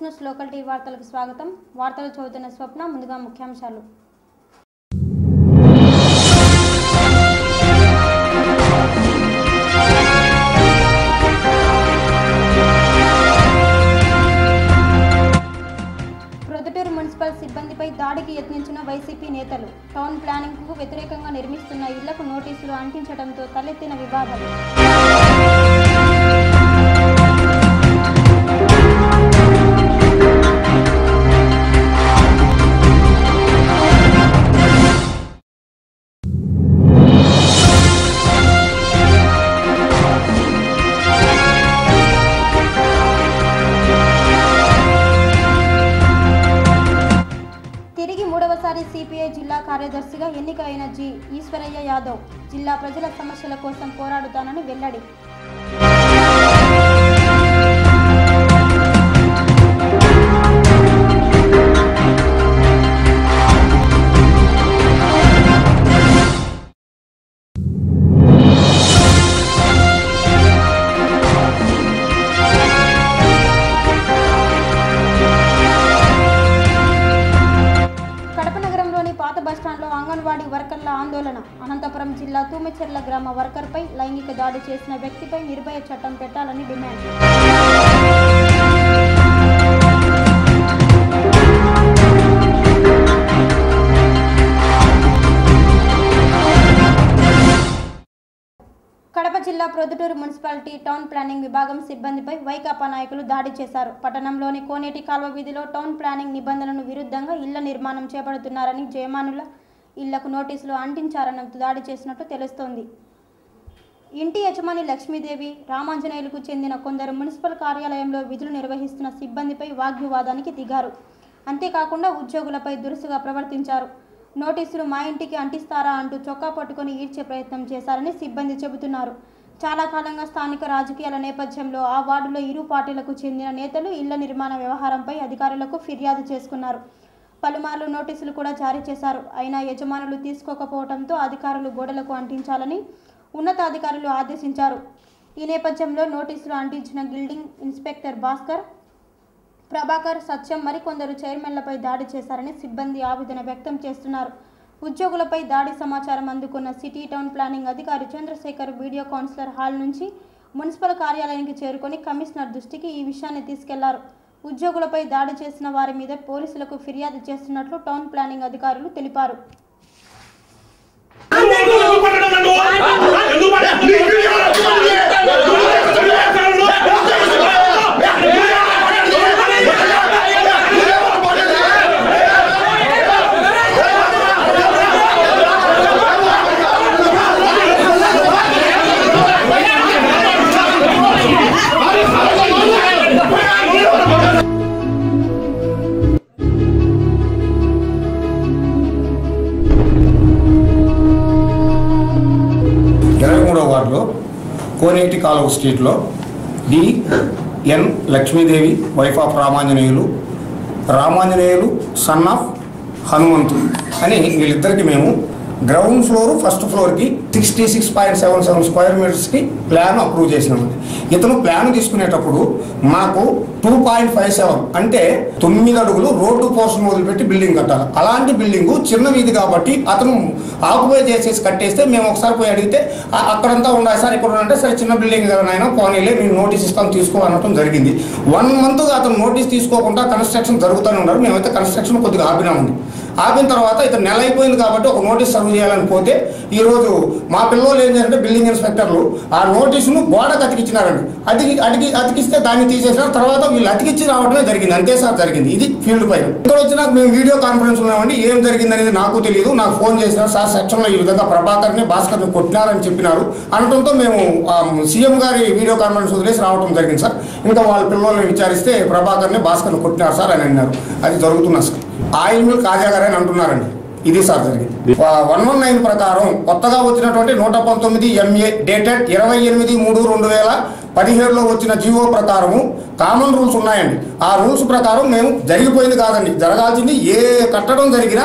News local TV వార్తలకు స్వాగతం వార్తలు చదువుతున్న స్వప్న ముందుగా ముఖ్యాంశాలు ప్రొద్దుటూరు మున్సిపల్ సిబ్బందిపై దాడికి యత్నించిన వైసీపీ నేతలు టౌన్ ప్లానింగ్కు వ్యతిరేకంగా నిర్మిస్తున్న ఇళ్లకు నోటీసులు అంటించడంతో తలెత్తిన వివాదం తిరిగి మూడవసారి సిపిఐ జిల్లా కార్యదర్శిగా ఎన్నికైన జి ఈశ్వరయ్య యాదవ్ జిల్లా ప్రజల సమస్యల కోసం పోరాడుతానని వెల్లడి కడప నగరంలోని పాత బస్టాండ్లో అంగన్వాడీ వర్కర్ల ఆందోళన అనంతపురం జిల్లా తూమెచెర్ల గ్రామ వర్కర్పై లైంగిక దాడి చేసిన వ్యక్తిపై నిర్భయ చట్టం పెట్టాలని డిమాండ్ కడప జిల్లా ప్రొద్దుటూరు మున్సిపాలిటీ టౌన్ ప్లానింగ్ విభాగం సిబ్బందిపై వైకాపా నాయకులు దాడి చేశారు పట్టణంలోని కోనేటి కాల్వ వీధిలో టౌన్ ప్లానింగ్ నిబంధనలను విరుద్ధంగా ఇళ్ల నిర్మాణం చేపడుతున్నారని జయమానుల ఇళ్లకు నోటీసులు అంటించారన్న దాడి చేసినట్టు తెలుస్తోంది ఇంటి యజమాని లక్ష్మీదేవి రామాంజనేయులకు చెందిన కొందరు మున్సిపల్ కార్యాలయంలో విధులు నిర్వహిస్తున్న సిబ్బందిపై వాగ్వివాదానికి దిగారు అంతేకాకుండా ఉద్యోగులపై దురుసుగా ప్రవర్తించారు నోటీసులు మా ఇంటికి అంటిస్తారా అంటూ చొక్కా పట్టుకొని ఈడ్చే ప్రయత్నం చేశారని సిబ్బంది చెబుతున్నారు చాలా కాలంగా స్థానిక రాజకీయాల నేపథ్యంలో ఆ వార్డులో ఇరు పార్టీలకు చెందిన నేతలు ఇళ్ల నిర్మాణ వ్యవహారంపై అధికారులకు ఫిర్యాదు చేసుకున్నారు పలుమార్లు నోటీసులు కూడా జారీ చేశారు అయినా యజమానులు తీసుకోకపోవడంతో అధికారులు గోడలకు అంటించాలని ఉన్నతాధికారులు ఆదేశించారు ఈ నేపథ్యంలో నోటీసులు అంటించిన గిల్డింగ్ ఇన్స్పెక్టర్ భాస్కర్ ప్రభాకర్ సత్యం మరికొందరు చైర్మన్లపై దాడి చేశారని సిబ్బంది ఆవేదన వ్యక్తం చేస్తున్నారు ఉద్యోగులపై దాడి సమాచారం అందుకున్న సిటీ టౌన్ ప్లానింగ్ అధికారి చంద్రశేఖర్ వీడియో కౌన్సిలర్ హాల్ నుంచి మున్సిపల్ కార్యాలయానికి చేరుకొని కమిషనర్ దృష్టికి ఈ విషయాన్ని తీసుకెళ్లారు ఉద్యోగులపై దాడి చేసిన వారి మీద పోలీసులకు ఫిర్యాదు చేస్తున్నట్లు టౌన్ ప్లానింగ్ అధికారులు తెలిపారు ఎందుకు పట్టడం నన్ను? ఎందుకు పట్టడం? ఇరవై మూడవ వార్డులో కోనేటి కాలువ స్ట్రీట్లో D N Lakshmidevi wife of Ramanjaneyulu Ramanjaneyulu son of Hanumanthu అని వీళ్ళిద్దరికి మేము గ్రౌండ్ ఫ్లోర్ ఫస్ట్ ఫ్లోర్కి sixty six point seven seven square మీటర్స్కి ప్లాన్ అప్రూవ్ చేసినామండి ఇతను ప్లాన్ తీసుకునేటప్పుడు మాకు టూ పాయింట్ ఫైవ్ సెవెన్ అంటే తొమ్మిది అడుగులు రోడ్డు పోర్షన్ వదిలిపెట్టి బిల్డింగ్ కట్టాలి అలాంటి బిల్డింగు చిన్న వీధి కాబట్టి అతను ఆక్యుపై చేసేసి కట్టేస్తే మేము ఒకసారి పోయి అడిగితే "ఆ, అక్కడంతా ఉండాలి సార్ ఇక్కడ అంటే సరే చిన్న బిల్డింగ్ కదా నాయన పోనీలే నేను నోటీస్ ఇస్తాను తీసుకో అనటం జరిగింది వన్ మంత్గా అతను నోటీస్ తీసుకోకుండా కన్స్ట్రక్షన్ జరుగుతూనే ఉన్నారు మేమైతే కన్స్ట్రక్షన్ కొద్దిగా ఆపినామండి ఆపిన తర్వాత ఇతను నెల అయిపోయింది కాబట్టి ఒక నోటీస్ సర్వ్ చేయాలని పోతే ఈ రోజు మా పిల్లలు ఏం చేశారంటే బిల్డింగ్ ఇన్స్పెక్టర్లు ఆ నోటీసును గోడకు అతికిచ్చినారండి అతికి అతికి అతికిస్తే దాన్ని తీసేసినారు తర్వాత వీళ్ళు అతికిచ్చి రావడమే జరిగింది అంతే సార్ జరిగింది ఇది ఫీల్డ్ పైన ఇక్కడ వచ్చినాక మేము వీడియో కాన్ఫరెన్స్ ఉన్నామండి ఏం జరిగింది అనేది నాకు తెలియదు నాకు ఫోన్ చేసినారు సార్ సెక్షన్లో ఈ విధంగా ప్రభాకర్ని భాస్కర్ని కొట్టినారని చెప్పినారు అనడంతో మేము సీఎం గారి వీడియో కాన్ఫరెన్స్ వదిలేసి రావడం జరిగింది సార్ ఇంకా వాళ్ళ పిల్లల్ని విచారిస్తే ప్రభాకర్ని భాస్కర్ని కొట్టినారు సార్ అని అన్నారు అది జరుగుతున్నా సార్ ఆయిల్ మిల్ కాజా గారు అని అంటున్నారండి ఇది సార్ జరిగింది వన్ వన్ నైన్ ప్రకారం కొత్తగా వచ్చినటువంటి నూట పంతొమ్మిది ఎంఏ డేటెడ్ ఇరవై ఎనిమిది మూడు రెండు వేల పదిహేడులో వచ్చిన జీవో ప్రకారము కామన్ రూల్స్ ఉన్నాయండి ఆ రూల్స్ ప్రకారం మేము జరిగిపోయింది కాదండి జరగాల్సింది ఏ కట్టడం జరిగినా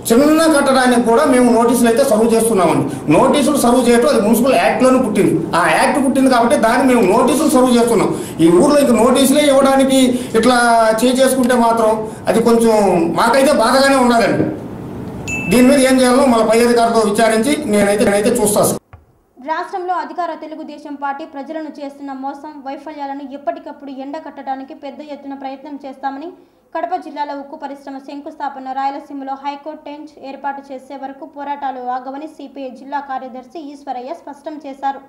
చిన్న కట్టడానికి కూడా మేము నోటీసులు అయితే సర్వ్ చేస్తున్నామండి నోటీసులు సర్వ్ చేయటం అది మున్సిపల్ యాక్ట్లోనే పుట్టింది ఆ యాక్ట్ పుట్టింది కాబట్టి దాన్ని మేము నోటీసులు సర్వ్ చేస్తున్నాం ఈ ఊర్లో ఇంక నోటీసులే ఇవ్వడానికి ఇట్లా చేసుకుంటే మాత్రం అది కొంచెం మాకైతే బాధగానే ఉన్నదండి దీని మీద ఏం చేయాలో మన పై అధికారులతో విచారించి నేనైతే నేనైతే చూస్తాను రాష్ట్రంలో అధికార తెలుగుదేశం పార్టీ ప్రజలను చేస్తున్న మోసం వైఫల్యాలను ఎప్పటికప్పుడు ఎండకట్టడానికి పెద్ద ఎత్తున ప్రయత్నం చేస్తామని కడప జిల్లాలో ఉక్కు పరిశ్రమ శంకుస్థాపన రాయలసీమలో హైకోర్టు బెంచ్ ఏర్పాటు చేసే వరకు పోరాటాలు ఆగవని సిపిఐ జిల్లా కార్యదర్శి ఈశ్వరయ్య స్పష్టం చేశారు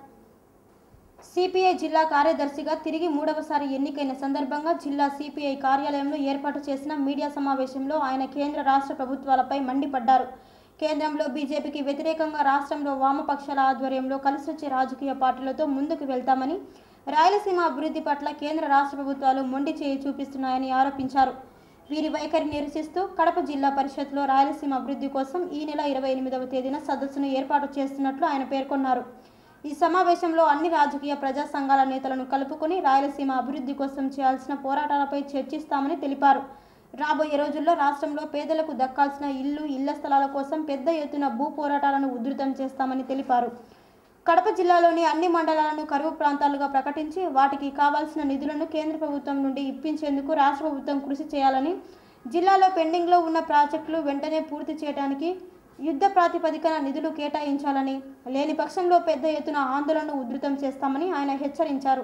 సిపిఐ జిల్లా కార్యదర్శిగా తిరిగి మూడవసారి ఎన్నికైన సందర్భంగా జిల్లా సిపిఐ కార్యాలయంలో ఏర్పాటు చేసిన మీడియా సమావేశంలో ఆయన కేంద్ర రాష్ట్ర ప్రభుత్వాలపై మండిపడ్డారు కేంద్రంలో బీజేపీకి వ్యతిరేకంగా రాష్ట్రంలో వామపక్షాల ఆధ్వర్యంలో కలిసొచ్చే రాజకీయ పార్టీలతో ముందుకు వెళ్తామని రాయలసీమ అభివృద్ధి పట్ల కేంద్ర రాష్ట్ర ప్రభుత్వాలు మొండి చేయి చూపిస్తున్నాయని ఆరోపించారు వీరి వైఖరి నిరసిస్తూ కడప జిల్లా పరిషత్లో రాయలసీమ అభివృద్ధి కోసం ఈ నెల ఇరవై ఎనిమిదవ తేదీన సదస్సును ఏర్పాటు చేస్తున్నట్లు ఆయన పేర్కొన్నారు ఈ సమావేశంలో అన్ని రాజకీయ ప్రజా సంఘాల నేతలను కలుపుకొని రాయలసీమ అభివృద్ధి కోసం చేయాల్సిన పోరాటాలపై చర్చిస్తామని తెలిపారు రాబోయే రోజుల్లో రాష్ట్రంలో పేదలకు దక్కాల్సిన ఇల్లు ఇళ్ల స్థలాల కోసం పెద్ద ఎత్తున భూ పోరాటాలను ఉధృతం చేస్తామని తెలిపారు కడప జిల్లాలోని అన్ని మండలాలను కరువు ప్రాంతాలుగా ప్రకటించి వాటికి కావాల్సిన నిధులను కేంద్ర ప్రభుత్వం నుండి ఇప్పించేందుకు రాష్ట్ర ప్రభుత్వం కృషి చేయాలని జిల్లాలో పెండింగ్లో ఉన్న ప్రాజెక్టులు వెంటనే పూర్తి చేయడానికి యుద్ధ ప్రాతిపదికన నిధులు కేటాయించాలని లేని పక్షంలో పెద్ద ఎత్తున ఆందోళనను ఉధృతం చేస్తామని ఆయన హెచ్చరించారు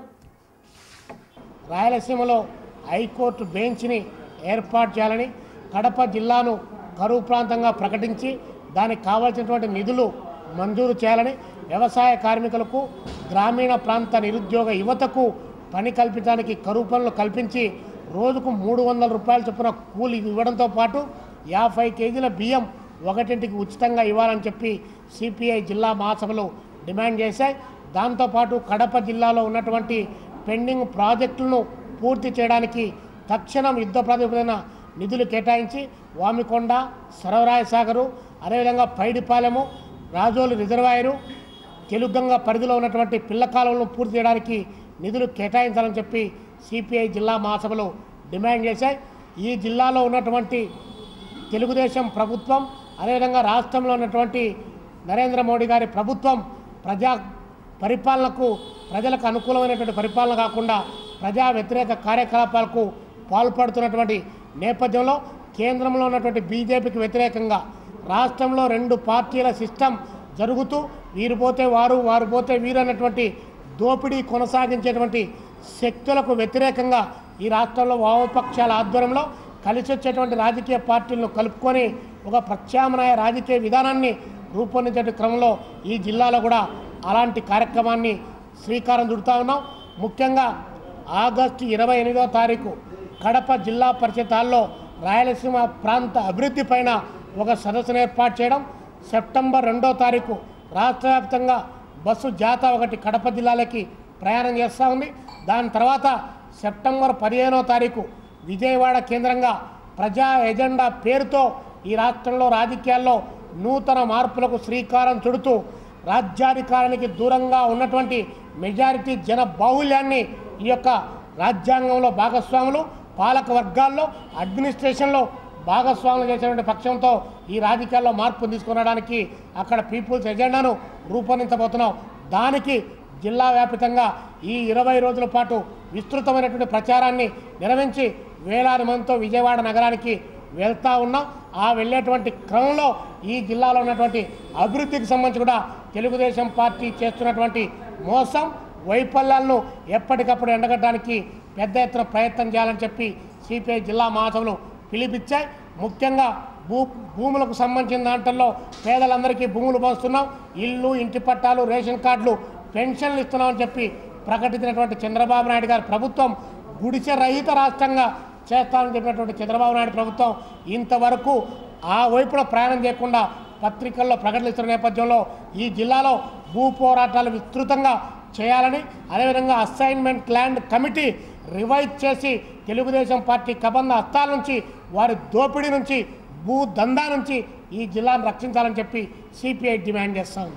రాయలసీమలో హైకోర్టు బెంచ్ని ఏర్పాటు చేయాలని కడప జిల్లాను కరువు ప్రాంతంగా ప్రకటించి దానికి కావాల్సినటువంటి నిధులు మంజూరు చేయాలని వ్యవసాయ కార్మికులకు గ్రామీణ ప్రాంత నిరుద్యోగ యువతకు పని కల్పించడానికి కరువు పనులు కల్పించి రోజుకు మూడు వందల రూపాయల చొప్పున కూలి ఇవ్వడంతో పాటు యాభై కేజీల బియ్యం ఒకటింటికి ఉచితంగా ఇవ్వాలని చెప్పి సిపిఐ జిల్లా మహాసభలు డిమాండ్ చేశాయి దాంతోపాటు కడప జిల్లాలో ఉన్నటువంటి పెండింగ్ ప్రాజెక్టులను పూర్తి చేయడానికి తక్షణం యుద్ధ ప్రాతిపదికన నిధులు కేటాయించి వామికొండ సరవరాయ సాగరు అదేవిధంగా పైడిపాలెము రాజోలు రిజర్వాయరు తెలుగంగ పరిధిలో ఉన్నటువంటి పిల్ల కాలువలను పూర్తి చేయడానికి నిధులు కేటాయించాలని చెప్పి సిపిఐ జిల్లా మహాసభలు డిమాండ్ చేశాయి ఈ జిల్లాలో ఉన్నటువంటి తెలుగుదేశం ప్రభుత్వం అదేవిధంగా రాష్ట్రంలో ఉన్నటువంటి నరేంద్ర మోడీ గారి ప్రభుత్వం ప్రజా పరిపాలనకు ప్రజలకు అనుకూలమైనటువంటి పరిపాలన కాకుండా ప్రజా వ్యతిరేక కార్యకలాపాలకు పాల్పడుతున్నటువంటి నేపథ్యంలో కేంద్రంలో ఉన్నటువంటి బీజేపీకి వ్యతిరేకంగా రాష్ట్రంలో రెండు పార్టీల సిస్టమ్ జరుగుతూ వీరు పోతే వారు వారు పోతే వీరు అన్నటువంటి దోపిడీ కొనసాగించేటువంటి శక్తులకు వ్యతిరేకంగా ఈ రాష్ట్రంలో వామపక్షాల ఆధ్వర్యంలో కలిసి వచ్చేటువంటి రాజకీయ పార్టీలను కలుపుకొని ఒక ప్రత్యామ్నాయ రాజకీయ విధానాన్ని రూపొందించే క్రమంలో ఈ జిల్లాలో కూడా అలాంటి కార్యక్రమాన్ని శ్రీకారం చుడుతూ ఉన్నాం ముఖ్యంగా ఆగస్టు ఇరవై ఎనిమిదో తారీఖు కడప జిల్లా పరిషత్ హాల్లో రాయలసీమ ప్రాంత అభివృద్ధి పైన ఒక సదస్సును ఏర్పాటు చేయడం సెప్టెంబర్ రెండో తారీఖు రాష్ట్ర వ్యాప్తంగా బస్సు జాత ఒకటి కడప జిల్లాలకి ప్రయాణం చేస్తూ ఉంది దాని తర్వాత సెప్టెంబర్ పదిహేనో తారీఖు విజయవాడ కేంద్రంగా ప్రజా ఎజెండా పేరుతో ఈ రాష్ట్రంలో రాజకీయాల్లో నూతన మార్పులకు శ్రీకారం చుడుతూ రాజ్యాధికారానికి దూరంగా ఉన్నటువంటి మెజారిటీ జన బాహుల్యాన్ని ఈ యొక్క రాజ్యాంగంలో భాగస్వాములు పాలక వర్గాల్లో అడ్మినిస్ట్రేషన్లో భాగస్వాములు చేసినటువంటి పక్షంతో ఈ రాజకీయాల్లో మార్పు తీసుకురావడానికి అక్కడ పీపుల్స్ ఎజెండాను రూపొందించబోతున్నాం దానికి జిల్లా వ్యాపితంగా ఈ ఇరవై రోజుల పాటు విస్తృతమైనటువంటి ప్రచారాన్ని నిర్వహించి వేలాది మందితో విజయవాడ నగరానికి వెళ్తా ఉన్నాం ఆ వెళ్ళేటువంటి క్రమంలో ఈ జిల్లాలో ఉన్నటువంటి అభివృద్ధికి సంబంధించి కూడా తెలుగుదేశం పార్టీ చేస్తున్నటువంటి మోసం వైఫల్యాలను ఎప్పటికప్పుడు ఎండగట్టడానికి పెద్ద ఎత్తున ప్రయత్నం చేయాలని చెప్పి సిపిఐ జిల్లా మహాసభలు పిలిపించాయి ముఖ్యంగా భూ భూములకు సంబంధించిన దాంట్లో పేదలందరికీ భూములు పంచుతున్నాం ఇల్లు ఇంటి పట్టాలు రేషన్ కార్డులు పెన్షన్లు ఇస్తున్నామని చెప్పి ప్రకటించినటువంటి చంద్రబాబు నాయుడు గారి ప్రభుత్వం గుడిసె రహిత రాష్ట్రంగా చేస్తానని చెప్పినటువంటి చంద్రబాబు నాయుడు ప్రభుత్వం ఇంతవరకు ఆ వైపున ప్రయాణం చేయకుండా పత్రికల్లో ప్రకటిస్తున్న నేపథ్యంలో ఈ జిల్లాలో భూ పోరాటాలు విస్తృతంగా చేయాలని అదేవిధంగా అసైన్మెంట్ ల్యాండ్ కమిటీ రివైజ్ చేసి తెలుగుదేశం పార్టీ కబంధ హస్తాల నుంచి వారి దోపిడీ నుంచి భూ దందా నుంచి ఈ జిల్లాను రక్షించాలని చెప్పి సిపిఐ డిమాండ్ చేస్తూ ఉంది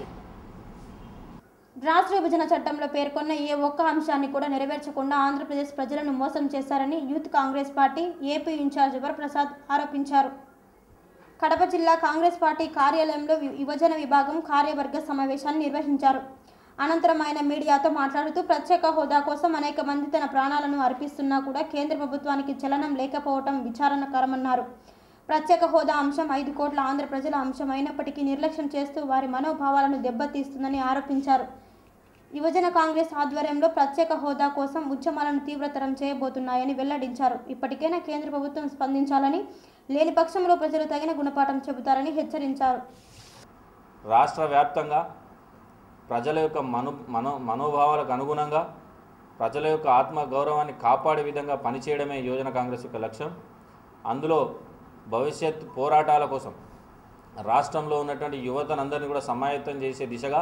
రాష్ట్ర విభజన చట్టంలో పేర్కొన్న ఏ ఒక్క అంశాన్ని కూడా నెరవేర్చకుండా ఆంధ్రప్రదేశ్ ప్రజలను మోసం చేశారని youth Congress party AP in-charge Varaprasad ఆరోపించారు కడప జిల్లా కాంగ్రెస్ పార్టీ కార్యాలయంలో వి- యువజన విభాగం కార్యవర్గ సమావేశాన్ని నిర్వహించారు అనంతరం ఆయన మీడియాతో మాట్లాడుతూ ప్రత్యేక హోదా కోసం అనేక మంది తన ప్రాణాలను అర్పిస్తున్నా కూడా కేంద్ర ప్రభుత్వానికి చలనం లేకపోవటం విచారణకరమన్నారు ప్రత్యేక హోదా అంశం ఐదు కోట్ల ఆంధ్ర ప్రజల అంశం అయినప్పటికీ నిర్లక్ష్యం చేస్తూ వారి మనోభావాలను దెబ్బతీస్తుందని ఆరోపించారు యువజన కాంగ్రెస్ ఆధ్వర్యంలో ప్రత్యేక హోదా కోసం ఉద్యమాలను తీవ్రతరం చేయబోతున్నాయని వెల్లడించారు ఇప్పటికైనా కేంద్ర ప్రభుత్వం స్పందించాలని లేని పక్షంలో ప్రజలు తగిన గుణపాఠం చెబుతారని హెచ్చరించారు రాష్ట్ర వ్యాప్తంగా ప్రజల యొక్క మను మనో మనోభావాలకు అనుగుణంగా ప్రజల యొక్క ఆత్మ గౌరవాన్ని కాపాడే విధంగా పనిచేయడమే యువజన కాంగ్రెస్ యొక్క లక్ష్యం అందులో భవిష్యత్ పోరాటాల కోసం రాష్ట్రంలో ఉన్నటువంటి యువతనందరినీ కూడా సమాయత్తం చేసే దిశగా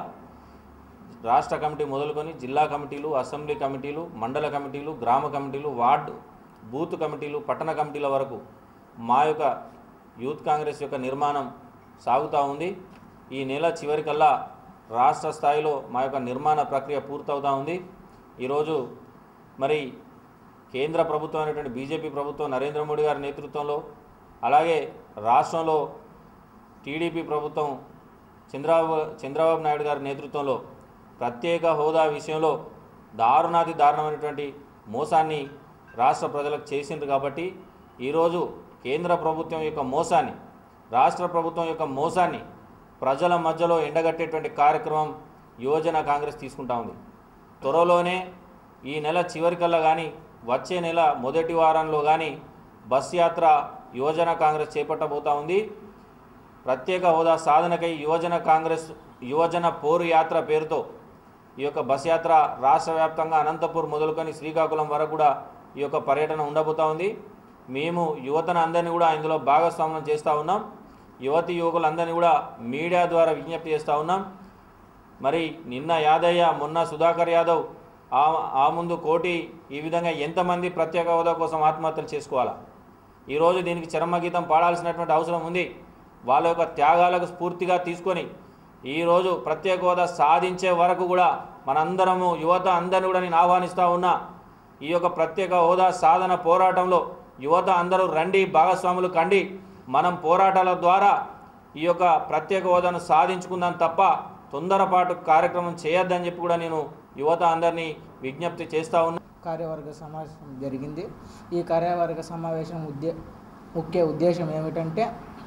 రాష్ట్ర కమిటీ మొదలుకొని జిల్లా కమిటీలు అసెంబ్లీ కమిటీలు మండల కమిటీలు గ్రామ కమిటీలు వార్డు బూత్ కమిటీలు పట్టణ కమిటీల వరకు మా యొక్క యూత్ కాంగ్రెస్ యొక్క నిర్మాణం సాగుతూ ఉంది ఈ నెల చివరికల్లా రాష్ట్ర స్థాయిలో మా యొక్క నిర్మాణ ప్రక్రియ పూర్తవుతూ ఉంది ఈరోజు మరి కేంద్ర ప్రభుత్వం అనేటువంటి బీజేపీ ప్రభుత్వం నరేంద్ర మోడీ గారి నేతృత్వంలో అలాగే రాష్ట్రంలో టీడీపీ ప్రభుత్వం చంద్రబాబు చంద్రబాబు నాయుడు గారి నేతృత్వంలో ప్రత్యేక హోదా విషయంలో దారుణాతి దారుణమైనటువంటి మోసాన్ని రాష్ట్ర ప్రజలకు చేసింది కాబట్టి ఈరోజు కేంద్ర ప్రభుత్వం యొక్క మోసాన్ని రాష్ట్ర ప్రభుత్వం యొక్క మోసాన్ని ప్రజల మధ్యలో ఎండగట్టేటువంటి కార్యక్రమం యువజన కాంగ్రెస్ తీసుకుంటా ఉంది త్వరలోనే ఈ నెల చివరికల్లా కానీ వచ్చే నెల మొదటి వారంలో కానీ బస్ యాత్ర యువజన కాంగ్రెస్ చేపట్టబోతా ఉంది ప్రత్యేక హోదా సాధనకై యువజన కాంగ్రెస్ యువజన పోరు యాత్ర పేరుతో ఈ యొక్క బస్ యాత్ర రాష్ట్ర వ్యాప్తంగా అనంతపూర్ మొదలుకొని శ్రీకాకుళం వరకు కూడా ఈ యొక్క పర్యటన ఉండబోతా ఉంది మేము యువతను అందరినీ కూడా ఇందులో భాగస్వామ్యం చేస్తూ ఉన్నాం యువతి యువకులందరినీ కూడా మీడియా ద్వారా విజ్ఞప్తి చేస్తూ ఉన్నాం మరి నిన్న యాదయ్య మొన్న సుధాకర్ యాదవ్ ఆ ఆ ముందు కోటి ఈ విధంగా ఎంతమంది ప్రత్యేక హోదా కోసం ఆత్మహత్యలు చేసుకోవాలా ఈరోజు దీనికి చరమగీతం పాడాల్సినటువంటి అవసరం ఉంది వాళ్ళ యొక్క త్యాగాలకు స్ఫూర్తిగా తీసుకొని ఈరోజు ప్రత్యేక హోదా సాధించే వరకు కూడా మనందరము యువత అందరిని కూడా నేను ఆహ్వానిస్తూ ఉన్నా ఈ యొక్క ప్రత్యేక హోదా సాధన పోరాటంలో యువత అందరూ రండి భాగస్వాములు కండి మనం పోరాటాల ద్వారా ఈ యొక్క ప్రత్యేక హోదాను సాధించుకుందాం తప్ప తొందరపాటు కార్యక్రమం చేయొద్దని చెప్పి కూడా నేను యువత అందరినీ విజ్ఞప్తి చేస్తూ ఉన్నా కార్యవర్గ సమావేశం జరిగింది ఈ కార్యవర్గ సమావేశం ఉద్దే ముఖ్య ఉద్దేశం ఏమిటంటే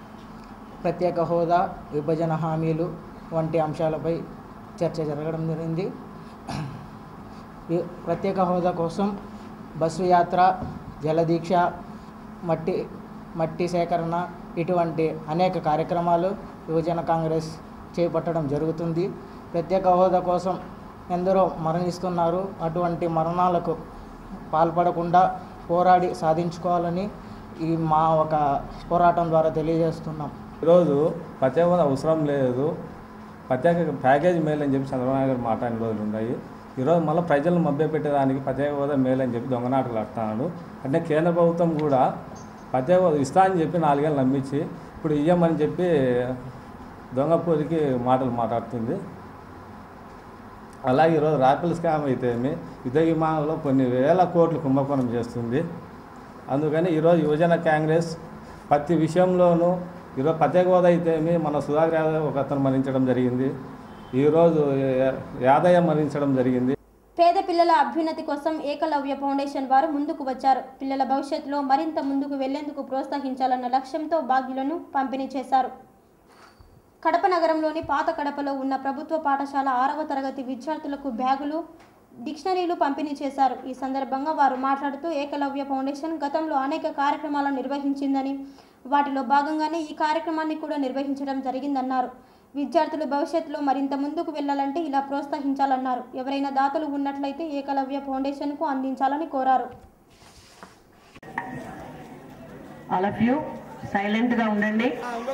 ప్రత్యేక హోదా విభజన హామీలు వంటి అంశాలపై చర్చ జరగడం జరిగింది ఈ ప్రత్యేక హోదా కోసం బస్సు యాత్ర జలదీక్ష మట్టి మట్టి సేకరణ ఇటువంటి అనేక కార్యక్రమాలు యువజన కాంగ్రెస్ చేపట్టడం జరుగుతుంది ప్రత్యేక హోదా కోసం ఎందరో మరణిస్తున్నారు అటువంటి మరణాలకు పాల్పడకుండా పోరాడి సాధించుకోవాలని ఈ మా ఒక పోరాటం ద్వారా తెలియజేస్తున్నాం ఈరోజు ప్రత్యేక హోదా అవసరం లేదు ప్రత్యేక ప్యాకేజ్ మేలు అని చెప్పి చంద్రబాబు నాయుడు గారు మాట్లాడిన రోజులు ఉన్నాయి ఈరోజు మళ్ళీ ప్రజలను మభ్యపెట్టడానికి ప్రత్యేక హోదా మేలు అని చెప్పి దొంగనాటలు ఆడుతున్నాడు అంటే కేంద్ర ప్రభుత్వం కూడా ప్రత్యేక హోదా ఇస్తా అని చెప్పి నాలుగేళ్ళు నమ్మించి ఇప్పుడు ఇయ్యమని చెప్పి దొంగపూరికి మాటలు మాట్లాడుతుంది అలాగే ఈరోజు రాపిల్ స్కామ్ అయితేమి యుద్ధ విమానంలో కొన్ని వేల కోట్లు కుంభకోణం చేస్తుంది అందుకని ఈరోజు యువజన కాంగ్రెస్ ప్రతి విషయంలోనూ ఈరోజు ప్రత్యేక హోదా అయితేమి మన సుధాకర్ యాదవ్ ఒక అతను మరణించడం జరిగింది ఈరోజు యా- యాదయ్య మరణించడం జరిగింది పేద పిల్లల అభ్యున్నతి కోసం ఏకలవ్య ఫౌండేషన్ వారు ముందుకు వచ్చారు పిల్లల భవిష్యత్తులో మరింత ముందుకు వెళ్లేందుకు ప్రోత్సహించాలన్న లక్ష్యంతో బాగ్యులను పంపిణీ చేశారు కడప నగరంలోని పాత కడపలో ఉన్న ప్రభుత్వ పాఠశాల ఆరవ తరగతి విద్యార్థులకు బ్యాగులు డిక్షనరీలు పంపిణీ చేశారు ఈ సందర్భంగా వారు మాట్లాడుతూ ఏకలవ్య ఫౌండేషన్ గతంలో అనేక కార్యక్రమాలను నిర్వహించిందని వాటిలో భాగంగానే ఈ కార్యక్రమాన్ని కూడా నిర్వహించడం జరిగిందన్నారు విద్యార్థులు భవిష్యత్తులో మరింత ముందుకు వెళ్ళాలంటే ఇలా ప్రోత్సహించాలన్నారు ఎవరైనా దాతలు ఉన్నట్లయితే ఏకలవ్య ఫౌండేషన్కు అందించాలని కోరారు ఆల్ ఆఫ్ యూ సైలెంట్ గా ఉండండి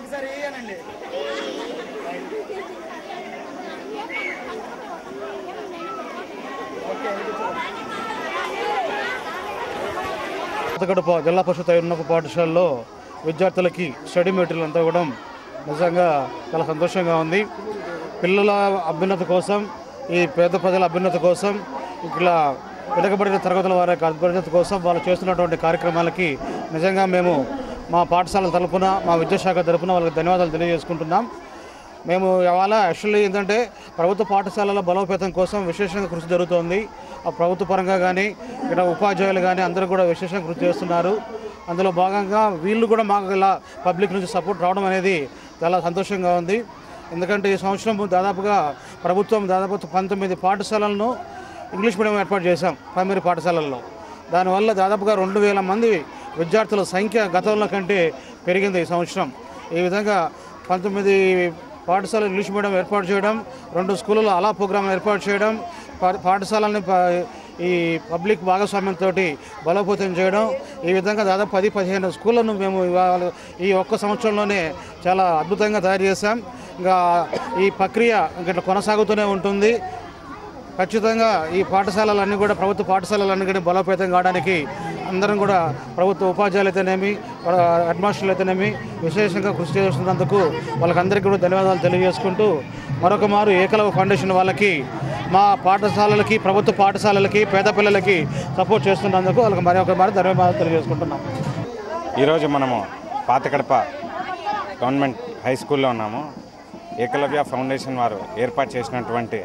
కొత్తగడప జిల్లా పరిషత్ ఉన్నత పాఠశాలలో విద్యార్థులకి స్టడీ మెటీరియల్ అంతా ఇవ్వడం నిజంగా చాలా సంతోషంగా ఉంది పిల్లల అభ్యున్నతి కోసం ఈ పేద ప్రజల అభ్యున్నతి కోసం ఇట్లా వెనుకబడిన తరగతుల వారి యొక్క అభ్యున్నతి కోసం వాళ్ళు చేస్తున్నటువంటి కార్యక్రమాలకి నిజంగా మేము మా పాఠశాల తరపున మా విద్యాశాఖ తరపున వాళ్ళకి ధన్యవాదాలు తెలియజేసుకుంటున్నాం మేము ఇవాళ యాక్చువల్లీ ఏంటంటే ప్రభుత్వ పాఠశాలల బలోపేతం కోసం విశేషంగా కృషి జరుగుతోంది ఆ ప్రభుత్వ పరంగా కానీ ఇక్కడ ఉపాధ్యాయులు కానీ అందరూ కూడా విశేషంగా కృషి చేస్తున్నారు అందులో భాగంగా వీళ్ళు కూడా మాకు ఇలా పబ్లిక్ నుంచి సపోర్ట్ రావడం అనేది చాలా సంతోషంగా ఉంది ఎందుకంటే ఈ సంవత్సరం దాదాపుగా ప్రభుత్వం దాదాపు పంతొమ్మిది పాఠశాలలను ఇంగ్లీష్ మీడియం ఏర్పాటు చేశాం ప్రైమరీ పాఠశాలల్లో దానివల్ల దాదాపుగా రెండు వేల మంది విద్యార్థుల సంఖ్య గతంలో కంటే పెరిగింది ఈ సంవత్సరం ఈ విధంగా పంతొమ్మిది పాఠశాల ఇంగ్లీష్ మీడియం ఏర్పాటు చేయడం రెండు స్కూళ్ళలో అలా ప్రోగ్రాం ఏర్పాటు చేయడం పా- పాఠశాలని ప- ఈ పబ్లిక్ భాగస్వామ్యంతో బలోపేతం చేయడం ఈ విధంగా దాదాపు పది పదిహేను స్కూళ్ళను మేము ఇవాళ ఈ ఒక్క సంవత్సరంలోనే చాలా అద్భుతంగా తయారు చేశాం ఇంకా ఈ ప్రక్రియ ఇంకా కొనసాగుతూనే ఉంటుంది ఖచ్చితంగా ఈ పాఠశాలలన్నీ కూడా ప్రభుత్వ పాఠశాలలన్నీ కూడా బలోపేతం కావడానికి అందరం కూడా ప్రభుత్వ ఉపాధ్యాయులు అయితేనేమి హెడ్ మాస్టర్లు అయితేనేమి విశేషంగా కృషి చేస్తున్నందుకు వాళ్ళకందరికీ కూడా ధన్యవాదాలు తెలియజేసుకుంటూ మరొక మారు ఏకలవ ఫౌండేషన్ వాళ్ళకి మా పాఠశాలలకి ప్రభుత్వ పాఠశాలలకి పేద పిల్లలకి సపోర్ట్ చేస్తున్నందుకు వాళ్ళకి మరొక మారు ధన్యవాదాలు తెలియజేసుకుంటున్నాం ఈరోజు మనము పాతకడప గవర్నమెంట్ హై స్కూల్లో ఉన్నాము ఏకలవ్య ఫౌండేషన్ వారు ఏర్పాటు చేసినటువంటి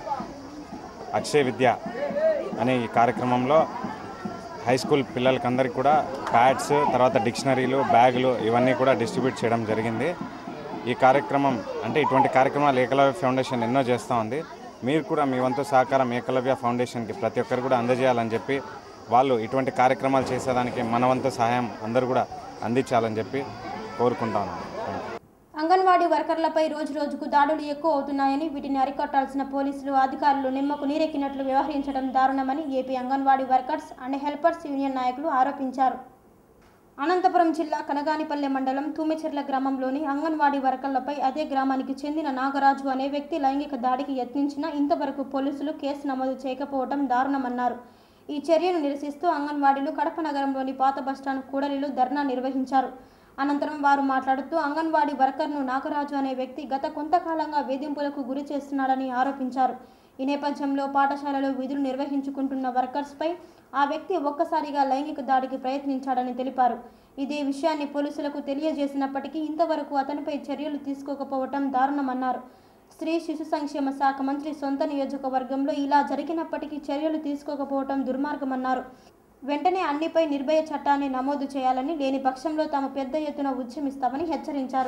అక్షయ విద్య అనే ఈ కార్యక్రమంలో హై స్కూల్ పిల్లలకందరికీ కూడా ప్యాడ్స్ తర్వాత డిక్షనరీలు బ్యాగులు ఇవన్నీ కూడా డిస్ట్రిబ్యూట్ చేయడం జరిగింది ఈ కార్యక్రమం అంటే ఇటువంటి కార్యక్రమాలు ఏకలవ్య ఫౌండేషన్ ఎన్నో చేస్తూ ఉంది మీరు కూడా మీ వంతు సహకారం ఏకలవ్య ఫౌండేషన్కి ప్రతి ఒక్కరు కూడా అందజేయాలని చెప్పి వాళ్ళు ఇటువంటి కార్యక్రమాలు చేసేదానికి మన వంతు సహాయం అందరూ కూడా అందించాలని చెప్పి కోరుకుంటాను అంగన్వాడీ వర్కర్లపై రోజు రోజుకు దాడులు ఎక్కువ అవుతున్నాయని వీటిని అరికట్టాల్సిన పోలీసులు అధికారులు నిమ్మకు నీరెక్కినట్లు వ్యవహరించడం దారుణమని AP anganwadi workers and helpers union నాయకులు ఆరోపించారు అనంతపురం జిల్లా కనగానిపల్లె మండలం తూమెచెర్ల గ్రామంలోని అంగన్వాడీ వర్కర్లపై అదే గ్రామానికి చెందిన నాగరాజు అనే వ్యక్తి లైంగిక దాడికి యత్నించినా ఇంతవరకు పోలీసులు కేసు నమోదు చేయకపోవడం దారుణమన్నారు ఈ చర్యను నిరసిస్తూ అంగన్వాడీలు కడప నగరంలోని పాత బస్టాండ్ కూడలిలో ధర్నా నిర్వహించారు అనంతరం వారు మాట్లాడుతూ అంగన్వాడీ వర్కర్ను నాగరాజు అనే వ్యక్తి గత కొంతకాలంగా వేధింపులకు గురి చేస్తున్నాడని ఆరోపించారు ఈ నేపథ్యంలో పాఠశాలలో విధులు నిర్వహించుకుంటున్న వర్కర్స్పై ఆ వ్యక్తి ఒక్కసారిగా లైంగిక దాడికి ప్రయత్నించాడని తెలిపారు ఇదే విషయాన్ని పోలీసులకు తెలియజేసినప్పటికీ ఇంతవరకు అతనిపై చర్యలు తీసుకోకపోవటం దారుణమన్నారు స్త్రీ శిశు సంక్షేమ శాఖ మంత్రి సొంత నియోజకవర్గంలో ఇలా జరిగినప్పటికీ చర్యలు తీసుకోకపోవటం దుర్మార్గమన్నారు వెంటనే అన్నిపై నిర్భయ చట్టాన్ని నమోదు చేయాలని లేని పక్షంలో తాము పెద్ద ఎత్తున ఉద్యమిస్తామని హెచ్చరించారు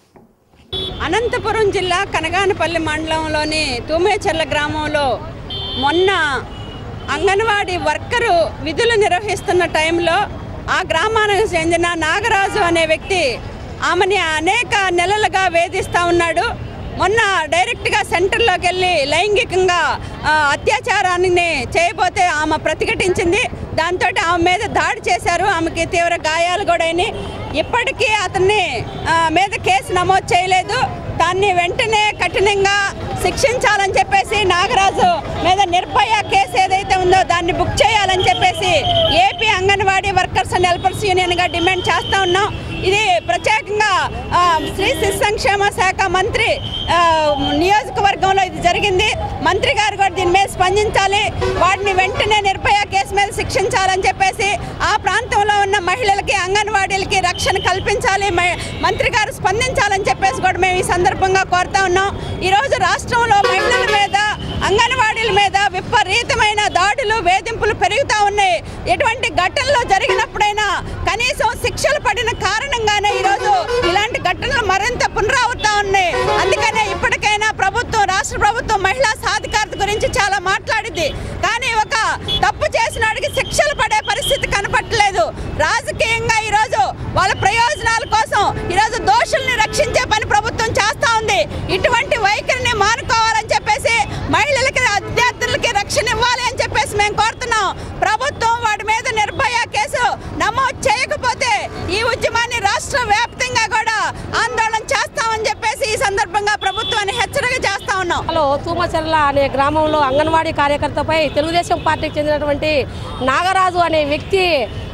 అనంతపురం జిల్లా కనగానపల్లి మండలంలోని తూమేచెర్ల గ్రామంలో మొన్న అంగన్వాడీ వర్కరు విధులు నిర్వహిస్తున్న టైంలో ఆ గ్రామానికి చెందిన నాగరాజు అనే వ్యక్తి ఆమెని అనేక నెలలుగా వేధిస్తూ ఉన్నాడు మొన్న డైరెక్ట్గా సెంటర్లోకి వెళ్ళి లైంగికంగా ఆ, అత్యాచారాన్ని చేయబోతే ఆమె ప్రతిఘటించింది దాంతో ఆమె మీద దాడి చేశారు ఆమెకి తీవ్ర గాయాలు కూడా అయినాయి ఇప్పటికీ అతన్ని ఆ, మీద కేసు నమోదు చేయలేదు దాన్ని వెంటనే కఠినంగా శిక్షించాలని చెప్పేసి నాగరాజు మీద నిర్భయ కేసు ఏదైతే ఉందో దాన్ని బుక్ చేయాలని చెప్పేసి AP anganwadi workers and helpers యూనియన్గా డిమాండ్ చేస్తూ ఉన్నాం ఇది ప్రత్యేకంగా ఆ, స్త్రీ శిశు సంక్షేమ శాఖ మంత్రి ఆ, నియోజకవర్గంలో ఇది జరిగింది మంత్రి గారు కూడా దీని మీద స్పందించాలి వాటిని వెంటనే నిర్భయ కేసు మీద శిక్షించాలని చెప్పేసి ఆ ప్రాంతంలో ఉన్న మహిళలకి అంగన్వాడీలకి రక్షణ కల్పించాలి మ- మంత్రి గారు స్పందించాలని చెప్పేసి కూడా మేము ఈ సందర్భంగా కోరుతా ఉన్నాం ఈరోజు రాష్ట్రంలో మహిళల మీద అంగన్వాడీల మీద విపరీతమైన దాడులు వేధింపులు పెరుగుతూ ఉన్నాయి ఎటువంటి ఘటనలు జరిగినప్పుడైనా కనీసం శిక్షలు పడిన కారణంగానే ఈరోజు ఇలాంటి ఘటనలు మరింత పునరావృతం ఉన్నాయి అందుకనే ఇప్పటికైనా ప్రభుత్వం రాష్ట్ర ప్రభుత్వం మహిళా సాధికారత గురించి చాలా మాట్లాడింది కానీ ఒక తప్పు చేసినాడికి శిక్షలు పడే పరిస్థితి కనపట్టలేదు రాజకీయంగా ఈరోజు వాళ్ళ ప్రయోజనాల కోసం ఈరోజు దోషుల్ని రక్షించే పని ప్రభుత్వం చేస్తూ ఉంది ఇటువంటి వైఖరిని మానుకోవాలని చెప్పేసి మహిళలకి విద్యార్థులకి రక్షణ ఇవ్వాలి అని చెప్పేసి మేము కోరుతున్నాం ప్రభుత్వం వాడి మీద నిర్భయ కేసు నమోదు చేయకపోతే ఈ ఉద్యమాన్ని రాష్ట్ర వ్యాప్తంగా కూడా ఆందోళన చేస్తామని చెప్పేసి ఈ సందర్భంగా ప్రభుత్వాన్ని హెచ్చరిక చేస్తా ఉన్నాం హలో తూమచెర్ల అనే గ్రామంలో అంగన్వాడీ కార్యకర్తపై తెలుగుదేశం పార్టీకి చెందినటువంటి నాగరాజు అనే వ్యక్తి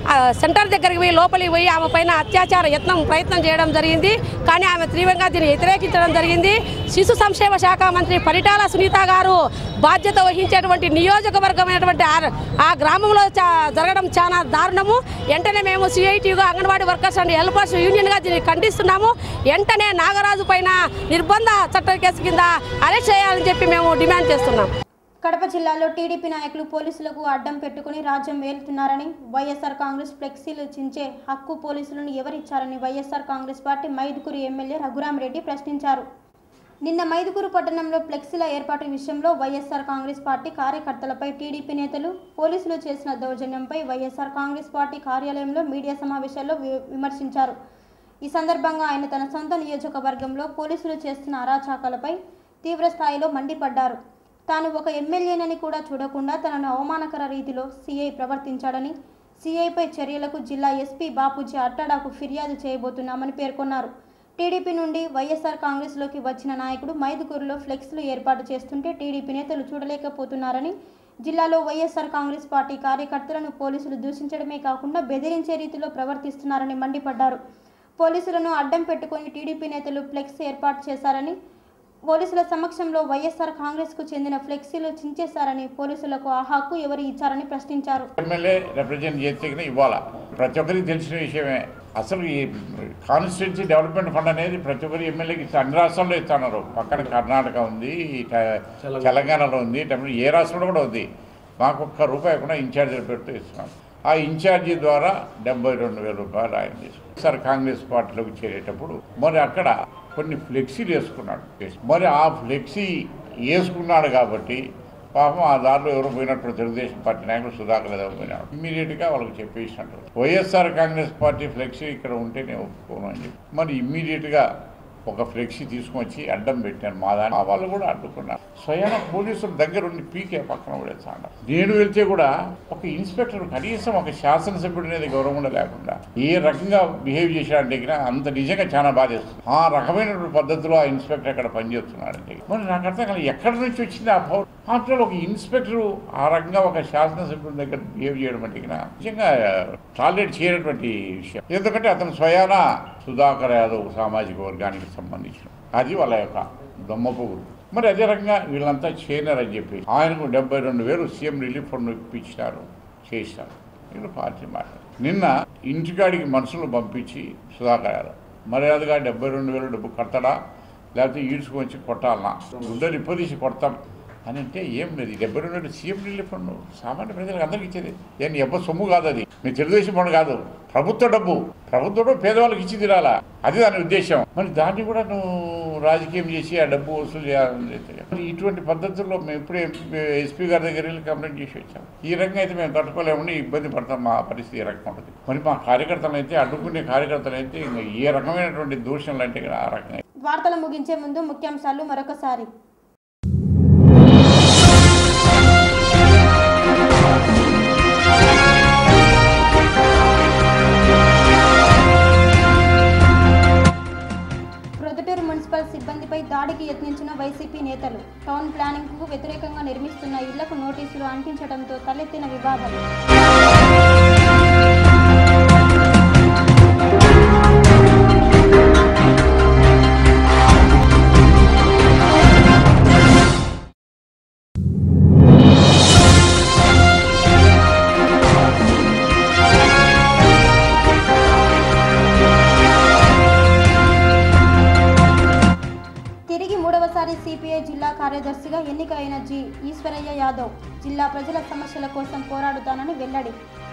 ఆ, సెంటర్ దగ్గరికి పోయి లోపలికి పోయి ఆమె పైన అత్యాచార యత్నం ప్రయత్నం చేయడం జరిగింది కానీ ఆమె తీవ్రంగా దీన్ని వ్యతిరేకించడం జరిగింది శిశు సంక్షేమ శాఖ మంత్రి పరిటాల సునీత గారు బాధ్యత వహించేటువంటి నియోజకవర్గమైనటువంటి ఆ- ఆ గ్రామంలో చా- జరగడం చాలా దారుణము వెంటనే మేము సిఐటిగా అంగన్వాడీ వర్కర్స్ అండ్ హెల్పర్స్ యూనియన్గా దీన్ని ఖండిస్తున్నాము వెంటనే నాగరాజు పైన నిర్బంధ చట్ట కేసు కింద అరెస్ట్ చేయాలని చెప్పి మేము డిమాండ్ చేస్తున్నాం కడప జిల్లాలో టీడీపీ నాయకులు పోలీసులకు అడ్డం పెట్టుకుని రాజ్యం వేలుతున్నారని వైఎస్ఆర్ కాంగ్రెస్ ఫ్లెక్సీలు చించే హక్కు పోలీసులను ఎవరిచ్చారని YSR Congress party Mydukur MLA Raghurama Reddy ప్రశ్నించారు నిన్న మైదుకూరు పట్టణంలో ఫ్లెక్సీల ఏర్పాటు విషయంలో వైఎస్ఆర్ కాంగ్రెస్ పార్టీ కార్యకర్తలపై టీడీపీ నేతలు పోలీసులు చేసిన దౌర్జన్యంపై వైఎస్ఆర్ కాంగ్రెస్ పార్టీ కార్యాలయంలో మీడియా సమావేశాల్లో వి- విమర్శించారు ఈ సందర్భంగా ఆయన తన సొంత నియోజకవర్గంలో పోలీసులు చేస్తున్న అరాచకాలపై తీవ్ర స్థాయిలో మండిపడ్డారు తాను ఒక ఎమ్మెల్యేనని కూడా చూడకుండా తనను అవమానకర రీతిలో సీఐ ప్రవర్తించాడని సీఐపై చర్యలకు జిల్లా ఎస్పీ బాపూజీ అట్టాడాకు ఫిర్యాదు చేయబోతున్నామని పేర్కొన్నారు టీడీపీ నుండి వైఎస్ఆర్ కాంగ్రెస్లోకి వచ్చిన నాయకుడు మైదుకూరులో ఫ్లెక్స్లు ఏర్పాటు చేస్తుంటే టీడీపీ నేతలు చూడలేకపోతున్నారని జిల్లాలో వైఎస్ఆర్ కాంగ్రెస్ పార్టీ కార్యకర్తలను పోలీసులు దూషించడమే కాకుండా బెదిరించే రీతిలో ప్రవర్తిస్తున్నారని మండిపడ్డారు పోలీసులను అడ్డం పెట్టుకొని టీడీపీ నేతలు ఫ్లెక్స్ ఏర్పాటు చేశారని పోలీసుల సమక్షంలో వైఎస్ఆర్ కాంగ్రెస్కు చెందిన ఫ్లెక్సీలు చించేశారని పోలీసులకు ఆ హక్కు ఎవరు ఇచ్చారని ప్రశ్నించారు ఎమ్మెల్యే రిప్రజెంట్ చేస్తే ఇవ్వాలా ప్రతి ఒక్కరికి తెలిసిన విషయమే అసలు ఈ కాన్స్టిట్యున్సీ డెవలప్మెంట్ ఫండ్ అనేది ప్రతి ఒక్కరి ఎమ్మెల్యేకి ఇస్తా- అన్ని రాష్ట్రాల్లో ఇస్తున్నారు పక్కన కర్ణాటక ఉంది ట- తెలంగాణలో ఉంది తమిళ ఏ రాష్ట్రంలో కూడా ఉంది మాకు ఒక్క రూపాయి కూడా ఇన్ఛార్జీలు పెడుతూ ఇస్తున్నాం ఆ ఇన్ఛార్జి ద్వారా డెబ్బై రెండు వేల రూపాయలు ఆయన తీసుకున్నారు సార్ కాంగ్రెస్ పార్టీలోకి చేరేటప్పుడు మరి అక్కడ కొన్ని ఫ్లెక్సీలు వేసుకున్నాడు మరి ఆ ఫ్లెక్సీ వేసుకున్నాడు కాబట్టి పాపం ఆ దారిలో ఎవరు పోయినట్టు తెలుగుదేశం పార్టీ నాయకులు సుధాకర్ యాదవ్ పోయినాడు ఇమ్మీడియట్గా వాళ్ళకి చెప్పేసినట్టు వైఎస్ఆర్ కాంగ్రెస్ పార్టీ ఫ్లెక్సీ ఇక్కడ ఉంటే నేను ఒప్పుకోను అని చెప్పి మరి ఇమ్మీడియట్గా ఒక ఫ్లెక్సీ తీసుకొచ్చి అడ్డం పెట్టాను మా దాన్ని ఆ వాళ్ళు కూడా అడ్డుకున్నారు స్వయాన పోలీసుల దగ్గర ఉండి పీకే పక్కన పడేస్తాడు నేను వెళ్తే కూడా ఒక ఇన్స్పెక్టర్ కనీసం ఒక శాసనసభ్యుడి అనేది గౌరవం కూడా లేకుండా ఏ రకంగా బిహేవ్ చేశాడంటే ఇక్కడ అంత నిజంగా చాలా బాధేస్తుంది ఆ రకమైనటువంటి పద్ధతిలో ఆ ఇన్స్పెక్టర్ అక్కడ పనిచేస్తున్నాడంటే మరి నాకు అర్థం కాదు ఎక్కడి నుంచి వచ్చింది ఆ పౌరు ఆఫ్టర్ ఒక ఇన్స్పెక్టర్ ఆ రకంగా ఒక శాసనసభ్యుడి దగ్గర బిహేవ్ చేయడం అంటే ఇక్కడ నిజంగా టాలరేట్ చేయనటువంటి విషయం ఎందుకంటే అతను స్వయాన సుధాకర్ యాదవ్ సామాజిక వర్గానికి సంబంధించిన అది వాళ్ళ యొక్క దొమ్మపొగురు మరి అదే రకంగా వీళ్ళంతా చేయనారని చెప్పి ఆయనకు డెబ్బై రెండు వేలు సీఎం రిలీఫ్ ఫండ్ ఇప్పించినారు చేసినారు వీళ్ళు పార్టీ మాట నిన్న ఇంటికాడికి మనుషులు పంపించి సుధాకర్ యాదవ్ మర్యాదగా డెబ్బై రెండు వేలు డబ్బు కట్టడా లేకపోతే ఈడ్చుకు వచ్చి కొట్టాలనా గుడ్డలు ఇప్పదీసి కొడతాం అని అంటే ఏం లేదు ఈ డెబ్బై రెండు సీఎం రిలీఫ్ ఫండ్ సామాన్య ప్రజలకు అందరికి ఇచ్చేది ఏం ఎబ్బ సొమ్ము కాదు అది మీ తెలుగుదేశం ఫండ్ కాదు ప్రభుత్వ డబ్బు ప్రభుత్వ డబ్బు పేదవాళ్ళకి ఇచ్చి తిరాలా అది దాని ఉద్దేశం మరి దాన్ని కూడా నువ్వు రాజకీయం చేసి ఆ డబ్బు వసూలు చేయాలని అయితే మరి ఇటువంటి పద్ధతుల్లో మేము ఇప్పుడే ఎస్పీ గారి దగ్గర వెళ్ళి కంప్లైంట్ చేసి వచ్చాం ఈ రకంగా అయితే మేము తట్టుకోలేమని ఇబ్బంది పడతాం మా పరిస్థితి ఈ రకంగా ఉంటుంది మరి మా కార్యకర్తలు అయితే అడ్డుకునే కార్యకర్తలు అయితే ఇంకా ఏ రకమైనటువంటి దూషణలు అంటే కూడా ఆ రకంగా వార్తలు ముగించే ముందు ముఖ్యాంశాలు మరొకసారి ప్రొద్దుటూరు మున్సిపల్ సిబ్బందిపై దాడికి యత్నించిన వైసీపీ నేతలు టౌన్ ప్లానింగ్కు వ్యతిరేకంగా నిర్మిస్తున్న ఇళ్లకు నోటీసులు అంటించడంతో తలెత్తిన వివాదం తిరిగి మూడవసారి సిపిఐ జిల్లా కార్యదర్శిగా ఎన్నికైన జి ఈశ్వరయ్య యాదవ్ జిల్లా ప్రజల సమస్యల కోసం పోరాడుతానని వెల్లడి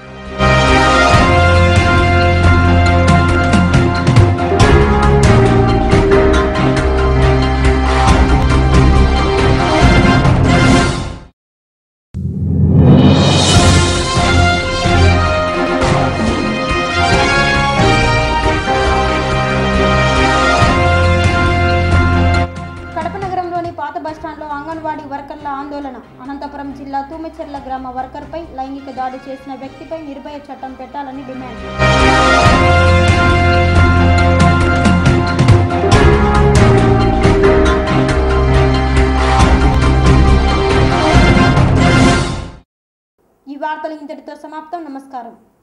కడప నగరంలోని పాత బస్టాండ్లో అంగన్వాడీ వర్కర్ల ఆందోళన అనంతపురం జిల్లా తూమెచెర్ల గ్రామ వర్కర్పై లైంగిక దాడి చేసిన వ్యక్తిపై నిర్భయ చట్టం పెట్టాలని డిమాండ్ ఈ వార్తలు ఇంతటితో సమాప్తం నమస్కారం